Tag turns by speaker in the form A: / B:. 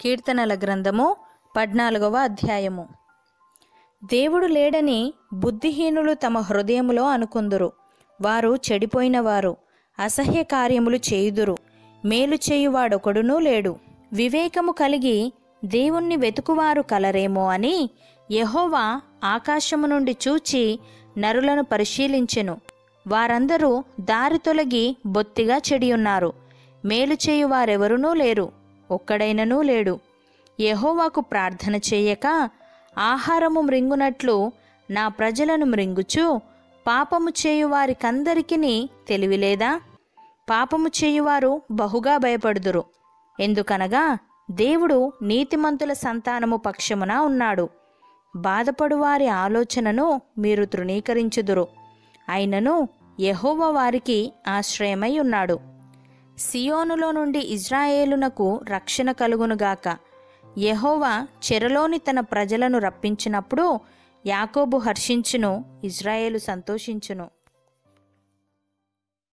A: కీర్తనల గ్రంథము పద్నాలుగవ అధ్యాయము దేవుడు లేడని బుద్ధిహీనులు తమ హృదయములో అనుకుందురు వారు చెడిపోయినవారు అసహ్య కార్యములు చేయుదురు మేలు చేయువాడొకడునూ లేడు వివేకము కలిగి దేవుణ్ణి వెతుకువారు కలరేమో అని యెహోవా ఆకాశము నుండి చూచి నరులను పరిశీలించెను వారందరూ దారి తొలగి బొత్తిగా చెడియున్నారు మేలు చేయువారెవరునూ లేరు ఒక్కడైననూ లేడు యెహోవాకు ప్రార్థన చేయక ఆహారము మృంగునట్లు నా ప్రజలను మృంగుచు పాపము చేయువారికందరికిని తెలివిలేదా పాపము చేయువారు బహుగా భయపడుదురు ఎందుకనగా దేవుడు నీతిమంతుల సంతానము పక్షమున ఉన్నాడు బాధపడువారి ఆలోచనను మీరు తృణీకరించుదురు అయినను యెహోవా వారికి ఆశ్రయమై ఉన్నాడు సియోనులో నుండి ఇజ్రాయేలునకు రక్షణ కలుగునుగాక యెహోవా చెరలోని తన ప్రజలను రప్పించినప్పుడు యాకోబు హర్షించును ఇజ్రాయేలు సంతోషించును